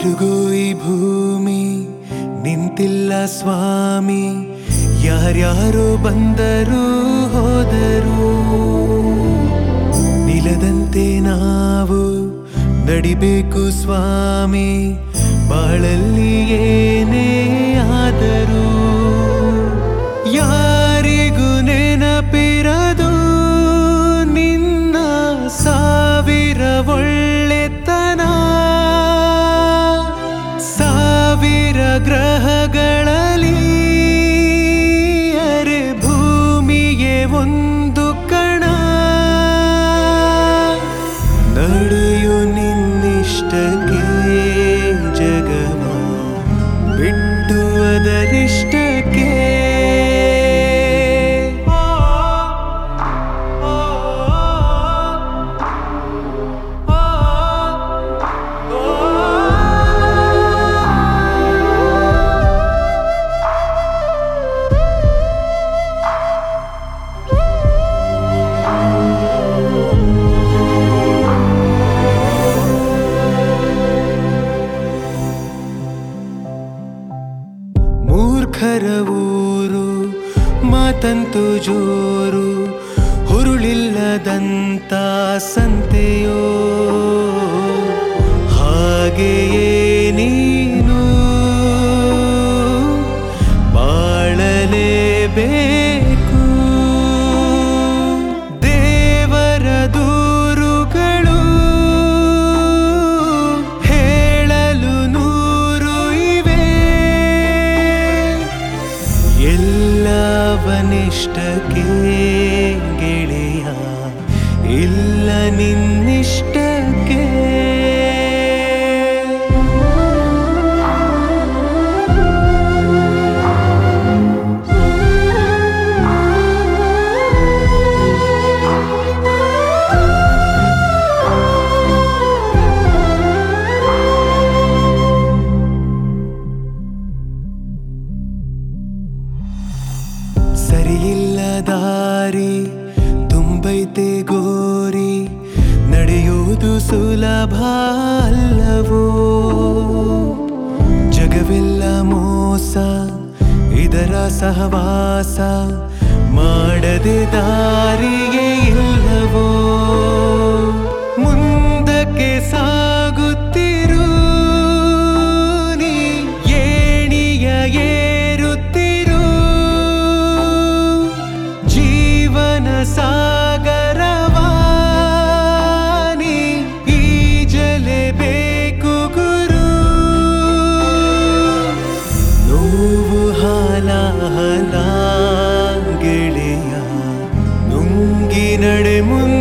ತಿರುಗೋ ಈ ಭೂಮಿ ನಿಂತಿಲ್ಲ ಸ್ವಾಮಿ ಯಾರ್ಯಾರೋ ಬಂದರು ಹೋದರು ನಿಲದಂತೆ ನಾವು ನಡಿಬೇಕು ಸ್ವಾಮಿ ಬಾಳಲ್ಲಿ ಏನೇ ಆದರೂ ಯಾರಿಗೂ ನೆನಪಿರದು ನಿನ್ನ ಸಾವಿರ ಒಳ್ಳೆತನ ಸಾವಿರ ಗ್ರಹಗಳಲ್ಲಿ ಅರೆ ಭೂಮಿಗೆ ಒಂದು ಕಣ ನಡೆಯು ನಿನ್ನಿಷ್ಟಕ್ಕೆ ಜಗವ ಬಿಟ್ಟು ಅದರಿಷ್ಟಕ್ಕೆ ಮೂರ್ಖರ ಊರು ಮಾತಂತು ಜೋರು ಹುರುಳಿಲ್ಲದಂತ ಸಂತೆಯೋ ಹಾಗೆಯೇ ನೀನು ಬಾಳಲೇಬೇಕು ದೇವರ ದೂರುಗಳು ಹೇಳಲು ನೂರು ಇವೆ ಎಲ್ಲವನಿಷ್ಟಕ್ಕೆ ಗೆಳೆಯ ಇಲ್ಲ ನಿನ್ನಿಷ್ಟಕ್ಕೆ ಸರಿಯಿಲ್ಲ ದಾರಿ ತುಂಬೈತೆ ಗೋರಿ ನಡೆಯುವುದು ಸುಲಭ ಅಲ್ಲವೋ ಜಗವೆಲ್ಲ ಮೋಸ ಇದರ ಸಹವಾಸ ಮಾಡದೆ ದಾರಿಗೆ ಇಲ್ಲವೋ ಮುಂದಕ್ಕೆ ಸಾಗುತ್ತಿರು ನೀ ಏಣಿಯ ಏರುತ್ತಿರು ಜೀವನ ಸಾಗರವಾನಿ ಈಜಲೇಬೇಕು ಗುರು ನೋವು ಹಾಲ ಹಲ ಗೆಳೆಯ ನುಂಗಿ ನಡೆ ಮುಂದೆ